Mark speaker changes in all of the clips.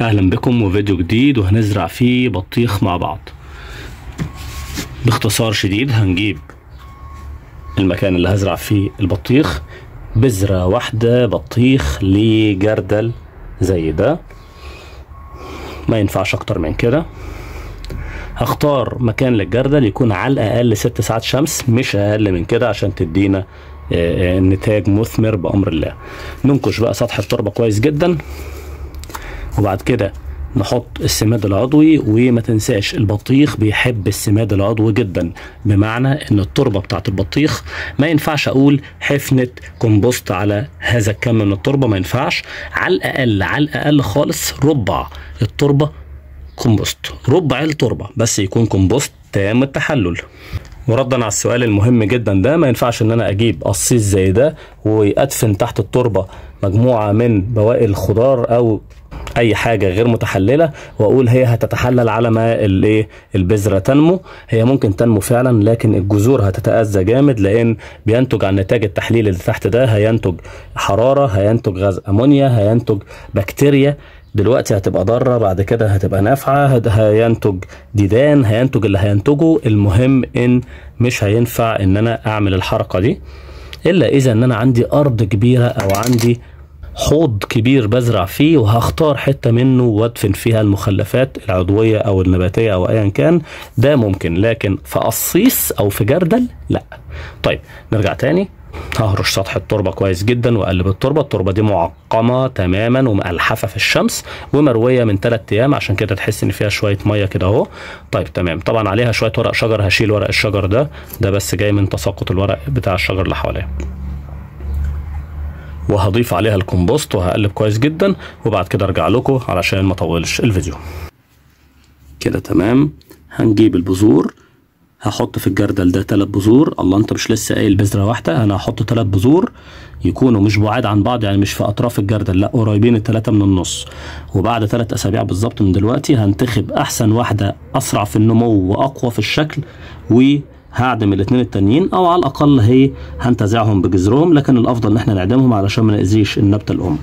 Speaker 1: اهلا بكم وفيديو جديد وهنزرع فيه بطيخ مع بعض باختصار شديد هنجيب المكان اللي هزرع فيه البطيخ بذرة واحدة بطيخ لجردل زي ده ما ينفعش اكتر من كده هختار مكان للجردل يكون على الاقل ست ساعات شمس مش اقل من كده عشان تدينا آه، آه، نتاج مثمر بامر الله ننكش بقى سطح التربه كويس جدا وبعد كده نحط السماد العضوي وما تنساش البطيخ بيحب السماد العضوي جدا بمعنى ان التربه بتاعت البطيخ ما ينفعش اقول حفنه كومبوست على هذا الكم من التربه ما ينفعش على الاقل على الاقل خالص ربع التربه كومبوست ربع التربه بس يكون كومبوست تام التحلل وردا على السؤال المهم جدا ده ما ينفعش ان انا اجيب قصيص زي ده وادفن تحت التربه مجموعه من بواقي الخضار او اي حاجه غير متحلله واقول هي هتتحلل على ما الايه البذره تنمو هي ممكن تنمو فعلا لكن الجذور هتتاذى جامد لان بينتج عن نتاج التحليل اللي تحت ده هينتج حراره هينتج غاز امونيا هينتج بكتيريا دلوقتي هتبقى ضاره بعد كده هتبقى نافعه هد- هينتج ديدان هينتج اللي هينتجه المهم ان مش هينفع ان انا اعمل الحركه دي الا اذا ان انا عندي ارض كبيره او عندي حوض كبير بزرع فيه وهختار حته منه وادفن فيها المخلفات العضويه او النباتيه او ايا كان ده ممكن لكن في قصيص او في جردل لا طيب نرجع تاني ههرش سطح التربه كويس جدا واقلب التربه التربه دي معقمه تماما ومألحفه في الشمس ومرويه من 3 ايام عشان كده تحس ان فيها شويه ميه كده اهو طيب تمام طبعا عليها شويه ورق شجر هشيل ورق الشجر ده ده بس جاي من تساقط الورق بتاع الشجر اللي حواليها وهضيف عليها الكومبوست وهقلب كويس جدا وبعد كده ارجع لكم علشان ما اطولش الفيديو كده تمام هنجيب البذور هحط في الجردل ده ثلاث بذور الله انت مش لسه قايل بذره واحده انا هحط ثلاث بذور يكونوا مش بعاد عن بعض يعني مش في اطراف الجردل لا قريبين الثلاثه من النص وبعد ثلاث اسابيع بالظبط من دلوقتي هنتخب احسن واحده اسرع في النمو واقوى في الشكل وهعدم الاثنين التانيين او على الاقل هي هنتزعهم بجذرهم لكن الافضل ان احنا نعدمهم علشان ما ناذيش النبته الام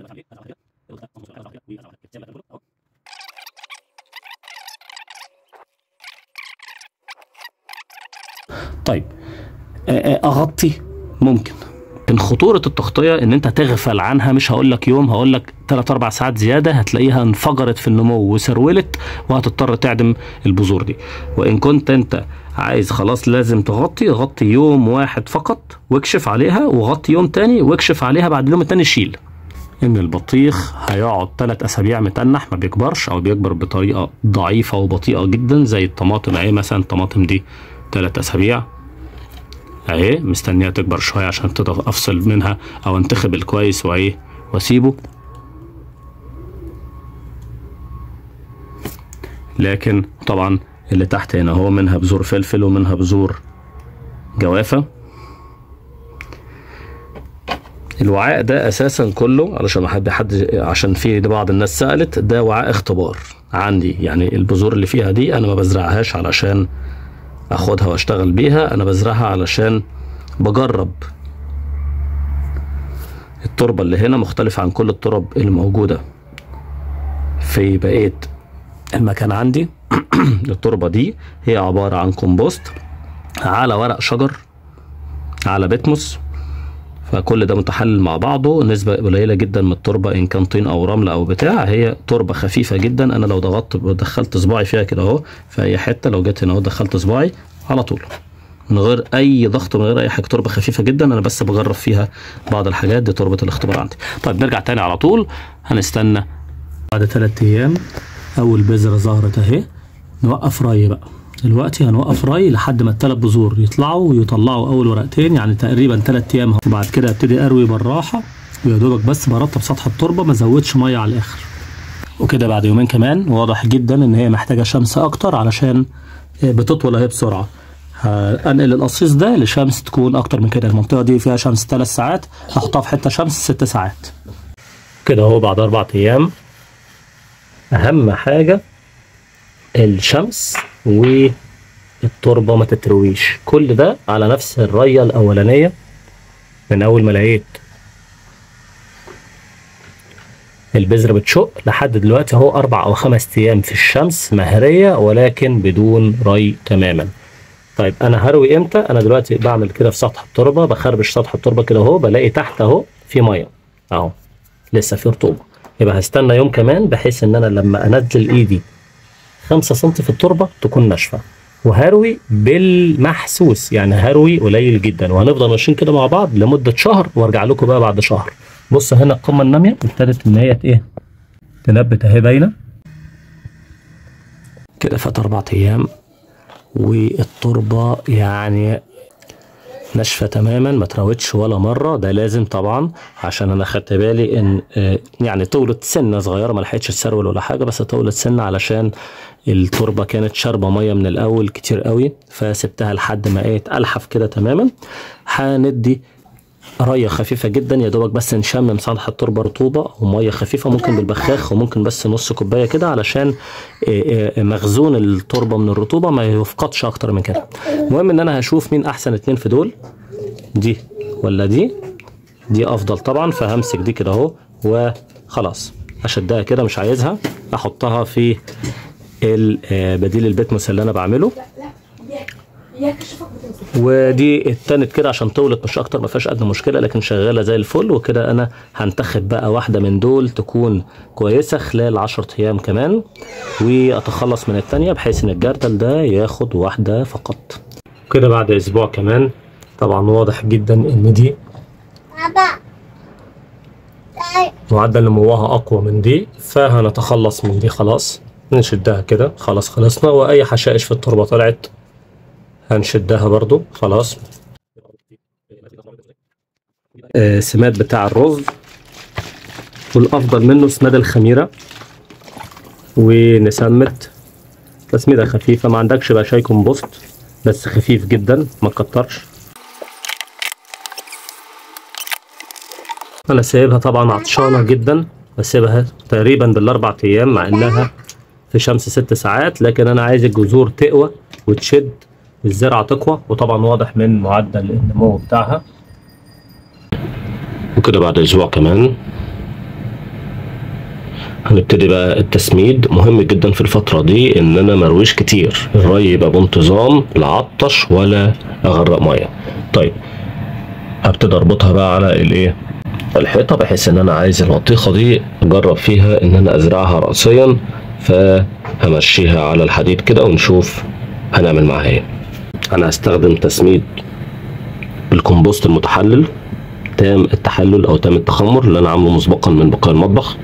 Speaker 1: طيب آه، آه، اغطي ممكن لكن خطورة التغطية ان انت تغفل عنها مش هقول لك يوم هقول لك 3 4 ساعات زيادة هتلاقيها انفجرت في النمو وسرولت وهتضطر تعدم البذور دي وان كنت انت عايز خلاص لازم تغطي غطي يوم واحد فقط واكشف عليها وغطي يوم تاني واكشف عليها بعد اليوم التاني شيل ان البطيخ هيقعد ثلاث اسابيع متنح ما بيكبرش او بيكبر بطريقه ضعيفه وبطيئه جدا زي الطماطم اهي مثلا الطماطم دي ثلاث اسابيع اهي مستنيها تكبر شويه عشان تقدر افصل منها او انتخب الكويس وايه واسيبه لكن طبعا اللي تحت هنا هو منها بذور فلفل ومنها بذور جوافه الوعاء ده اساسا كله علشان حد حد عشان في بعض الناس سالت ده وعاء اختبار عندي يعني البذور اللي فيها دي انا ما بزرعهاش علشان اخدها واشتغل بيها انا بزرعها علشان بجرب التربة اللي هنا مختلفة عن كل الترب اللي موجودة في بقية المكان عندي التربة دي هي عبارة عن كومبوست على ورق شجر على بتموس فكل ده متحلل مع بعضه نسبة قليلة جدا من التربة إن كان طين أو رمل أو بتاع هي تربة خفيفة جدا أنا لو ضغطت ودخلت صباعي فيها كده أهو في أي حتة لو جيت هنا أهو دخلت صباعي على طول من غير أي ضغط من غير أي حاجة تربة خفيفة جدا أنا بس بجرب فيها بعض الحاجات دي تربة الاختبار عندي طيب نرجع تاني على طول هنستنى بعد ثلاث أيام أول بذرة ظهرت أهي نوقف ري بقى دلوقتي هنوقف ري لحد ما الثلاث بذور يطلعوا ويطلعوا اول ورقتين يعني تقريبا ثلاث ايام وبعد كده ابتدي اروي بالراحه ويا دوبك بس برطب سطح التربه ما ازودش ميه على الاخر وكده بعد يومين كمان واضح جدا ان هي محتاجه شمس اكتر علشان بتطول اهي بسرعه هنقل القصيص ده لشمس تكون اكتر من كده المنطقه دي فيها شمس ثلاث ساعات هحطها في حته شمس ست ساعات كده اهو بعد اربع ايام اهم حاجه الشمس والتربه ما تترويش كل ده على نفس الريه الاولانيه من اول ما لقيت البذرة بتشق لحد دلوقتي اهو اربع او خمس ايام في الشمس مهرية ولكن بدون ري تماما طيب انا هروي امتى انا دلوقتي بعمل كده في سطح التربة بخربش سطح التربة كده اهو بلاقي تحت اهو في مية اهو لسه في رطوبة يبقى هستنى يوم كمان بحيث ان انا لما انزل ايدي 5 سم في التربة تكون ناشفة وهروي بالمحسوس يعني هروي قليل جدا وهنفضل ماشيين كده مع بعض لمدة شهر وارجع لكم بقى بعد شهر بص هنا القمة النامية ابتدت ان هي ايه تنبت اهي باينة كده فات اربع ايام والتربة يعني ناشفة تماما ما تراودش ولا مرة ده لازم طبعا عشان انا خدت بالي ان آه، يعني طولت سنة صغيرة ما لحقتش تسرول ولا حاجة بس طولت سنة علشان التربة كانت شاربة مية من الاول كتير قوي فسبتها لحد ما ايه تلحف كده تماما هندي ريه خفيفه جدا يا دوبك بس نشمم سطح التربه رطوبه وميه خفيفه ممكن بالبخاخ وممكن بس نص كوبايه كده علشان آه، آه، مخزون التربه من الرطوبه ما يفقدش اكتر من كده المهم ان انا هشوف مين احسن اتنين في دول دي ولا دي دي افضل طبعا فهمسك دي كده اهو وخلاص اشدها كده مش عايزها احطها في ال- آه، بديل البتموس اللي انا بعمله ودي اتنت كده عشان طولت مش اكتر ما فيهاش ادنى مشكله لكن شغاله زي الفل وكده انا هنتخب بقى واحده من دول تكون كويسه خلال 10 ايام كمان واتخلص من التانيه بحيث ان الجردل ده ياخد واحده فقط كده بعد اسبوع كمان طبعا واضح جدا ان دي
Speaker 2: بابا تعال
Speaker 1: معدل نموها اقوى من دي فهنتخلص من دي خلاص نشدها كده خلاص خلصنا واي حشائش في التربه طلعت هنشدها برضو خلاص آه، سماد بتاع الرز والافضل منه سماد الخميره ونسمت تسميده خفيفه ما عندكش بقى شاي كومبوست بس خفيف جدا ما تكترش انا سايبها طبعا عطشانه جدا بسيبها تقريبا بالاربع ايام مع انها في شمس ست ساعات لكن انا عايز الجذور تقوى وتشد الزرعه تقوى وطبعا واضح من معدل النمو بتاعها وكده بعد اسبوع كمان هنبتدي بقى التسميد مهم جدا في الفترة دي ان انا مرويش كتير الري يبقى بانتظام لا عطش ولا اغرق مية طيب هبتدي اربطها بقى على الايه الحيطة بحيث ان انا عايز البطيخة دي اجرب فيها ان انا ازرعها رأسيا فهمشيها على الحديد كده ونشوف هنعمل معاها ايه انا هستخدم تسميد الكمبوست المتحلل تام التحلل او تام التخمر اللي انا عامله مسبقا من بقايا المطبخ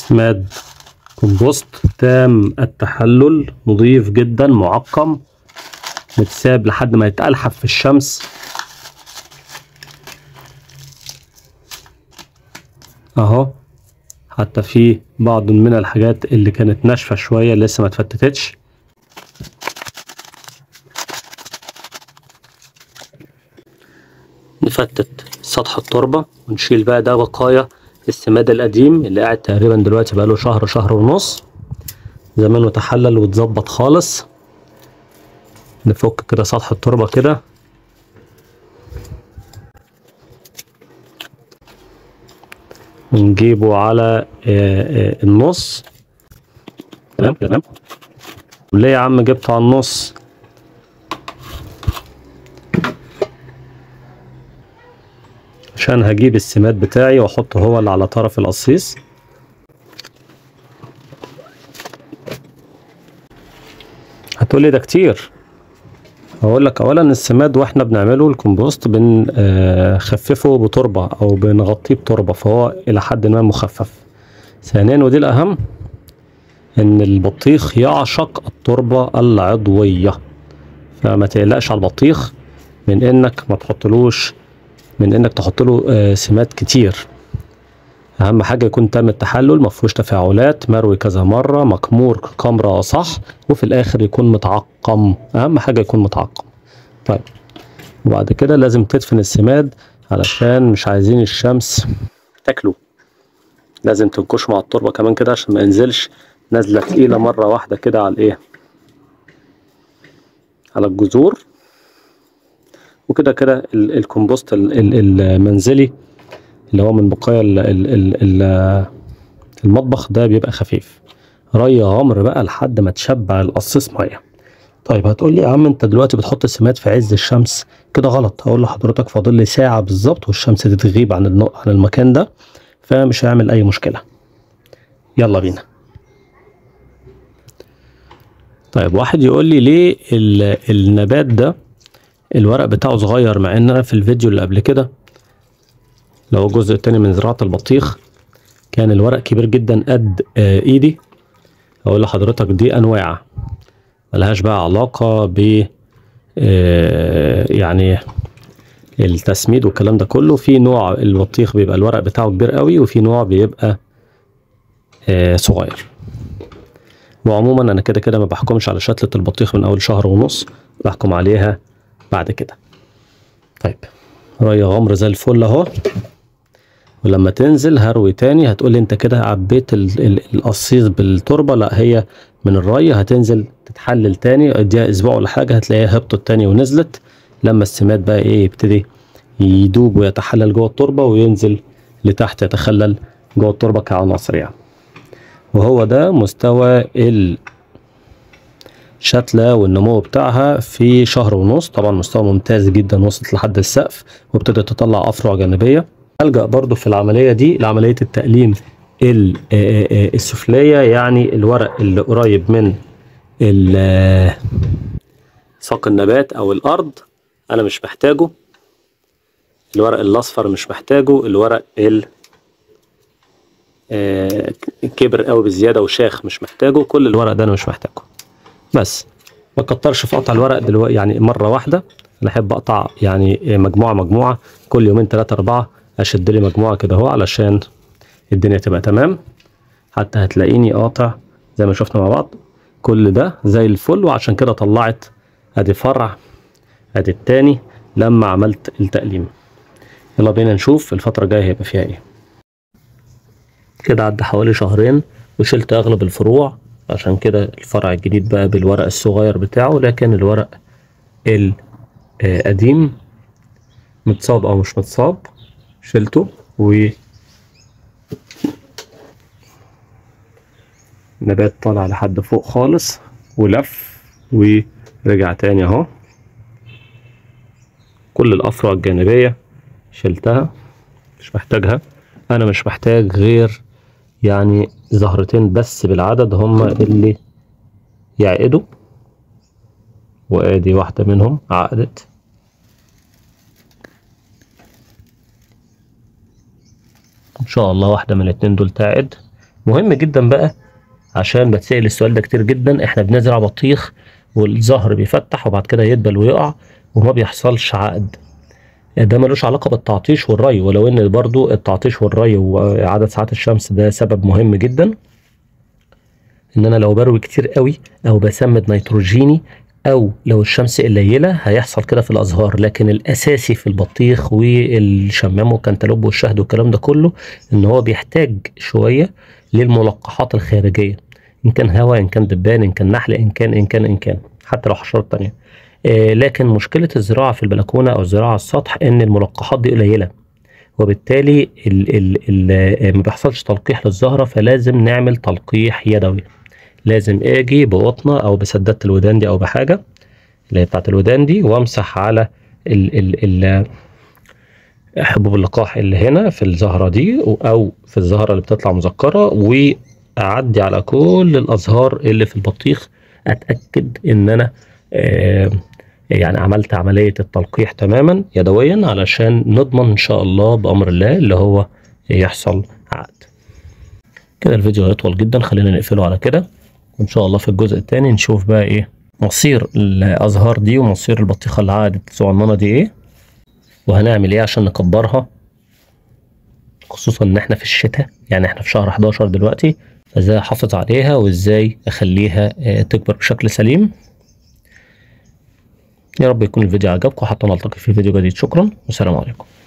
Speaker 1: سماد كومبوست تام التحلل نظيف جدا معقم متساب لحد ما يتألحف في الشمس اهو حتى في بعض من الحاجات اللي كانت ناشفة شوية لسه ما اتفتتتش نفتت سطح التربة ونشيل بقى ده بقايا السماد القديم اللي قاعد تقريبا دلوقتي بقاله شهر شهر ونص زمانه تحلل واتظبط خالص نفك كده سطح التربة كده ونجيبه على آه، آه، النص تمام تمام ليه يا عم جبته على النص عشان هجيب السماد بتاعي واحطه هو اللي على طرف القصيص هتقولي ده كتير هقول لك اولا السماد واحنا بنعمله الكمبوست بنخففه بتربه او بنغطيه بتربه فهو الى حد ما مخفف ثانيا ودي الاهم ان البطيخ يعشق التربه العضويه فما تقلقش على البطيخ من انك ما تحطلوش من انك تحط له آه، سمات كتير اهم حاجه يكون تم التحلل ما فيهوش تفاعلات مروي كذا مره مكمور كمره صح وفي الاخر يكون متعقم اهم حاجه يكون متعقم طيب وبعد كده لازم تدفن السماد علشان مش عايزين الشمس تاكله لازم تنكشه مع التربه كمان كده عشان ما ينزلش نزله تقيله مره واحده كده على الايه على الجذور وكده كده ال- الكمبوست ال- ال- المنزلي اللي هو من بقايا ال- ال- ال- ال- المطبخ ده بيبقى خفيف ري غمر بقى لحد ما تشبع القصيص ميه طيب هتقول لي يا عم انت دلوقتي بتحط السماد في عز الشمس كده غلط هقول لحضرتك فاضل لي ساعه بالظبط والشمس تتغيب عن النق- عن المكان ده فمش هيعمل اي مشكله يلا بينا طيب واحد يقول لي ليه ال- النبات ده الورق بتاعه صغير مع ان انا في الفيديو اللي قبل كده اللي هو الجزء التاني من زراعة البطيخ كان الورق كبير جدا قد آه، ايدي اقول لحضرتك دي انواع ملهاش بقى علاقة ب آه، يعني التسميد والكلام ده كله في نوع البطيخ بيبقى الورق بتاعه كبير قوي وفي نوع بيبقى آه، صغير وعموما انا كده كده ما بحكمش على شتلة البطيخ من اول شهر ونص بحكم عليها بعد كده طيب ري غمر زي الفل اهو ولما تنزل هروي تاني هتقولي انت كده عبيت ال- ال- القصيص بالتربة لا هي من الري هتنزل تتحلل تاني اديها اسبوع ولا حاجة هتلاقيها هبطت تاني ونزلت لما السماد بقى ايه يبتدي يدوب ويتحلل جوه التربة وينزل لتحت يتخلل جوه التربة كعناصر يعني وهو ده مستوى ال شتلة والنمو بتاعها في شهر ونص طبعا مستوى ممتاز جدا وصلت لحد السقف وابتدت تطلع أفرع جانبية ألجأ برضو في العملية دي لعملية التقليم ال- آه، آه، السفلية يعني الورق اللي قريب من ال- آه، ساق النبات أو الأرض أنا مش محتاجه الورق الأصفر مش محتاجه الورق ال آه، كبر قوي بزيادة وشاخ مش محتاجه كل الورق ده أنا مش محتاجه بس ما كترش في قطع الورق دلوقتي يعني مره واحده انا احب اقطع يعني مجموعه مجموعه كل يومين ثلاثه اربعه اشد لي مجموعه كده اهو علشان الدنيا تبقى تمام حتى هتلاقيني قاطع زي ما شفنا مع بعض كل ده زي الفل وعشان كده طلعت ادي فرع ادي التاني لما عملت التقليم يلا بينا نشوف الفتره الجايه هيبقى فيها ايه كده عدى حوالي شهرين وشلت اغلب الفروع عشان كده الفرع الجديد بقى بالورق الصغير بتاعه لكن الورق القديم متصاب او مش متصاب شلته و نبات طالع لحد فوق خالص ولف ورجع تاني اهو كل الافرع الجانبية شلتها مش محتاجها انا مش محتاج غير يعني زهرتين بس بالعدد هما اللي يعقدوا وادي واحدة منهم عقدت ان شاء الله واحدة من الاتنين دول تعقد مهم جدا بقى عشان بتسأل السؤال ده كتير جدا احنا بنزرع بطيخ والزهر بيفتح وبعد كده يدبل ويقع وما بيحصلش عقد ده ملوش علاقة بالتعطيش والري ولو ان برضو التعطيش والري وعدد ساعات الشمس ده سبب مهم جدا ان انا لو بروي كتير قوي او بسمد نيتروجيني او لو الشمس قليله هيحصل كده في الازهار لكن الاساسي في البطيخ والشمام والكنتالوب والشهد والكلام ده كله ان هو بيحتاج شويه للملقحات الخارجيه ان كان هواء ان كان دبان ان كان نحل ان كان ان كان ان كان حتى لو حشرات تانية آه لكن مشكله الزراعه في البلكونه او الزراعه على السطح ان الملقحات دي قليله وبالتالي ال ال ال ما بيحصلش تلقيح للزهره فلازم نعمل تلقيح يدوي لازم اجي بقطنه او بسدادة الودان دي او بحاجه اللي هي بتاعت الودان دي وامسح على ال ال ال حبوب اللقاح اللي هنا في الزهره دي او في الزهره اللي بتطلع مذكره واعدي على كل الازهار اللي في البطيخ اتاكد ان انا آه يعني عملت عمليه التلقيح تماما يدويا علشان نضمن ان شاء الله بامر الله اللي هو يحصل عقد كده الفيديو هيطول جدا خلينا نقفله على كده وان شاء الله في الجزء الثاني نشوف بقى ايه مصير الازهار دي ومصير البطيخه اللي قعدت الصغننه دي ايه وهنعمل ايه عشان نكبرها خصوصا ان احنا في الشتاء يعني احنا في شهر 11 دلوقتي فازاي احافظ عليها وازاي اخليها اه تكبر بشكل سليم يا رب يكون الفيديو عجبكم حتى نلتقي في فيديو جديد شكرا والسلام عليكم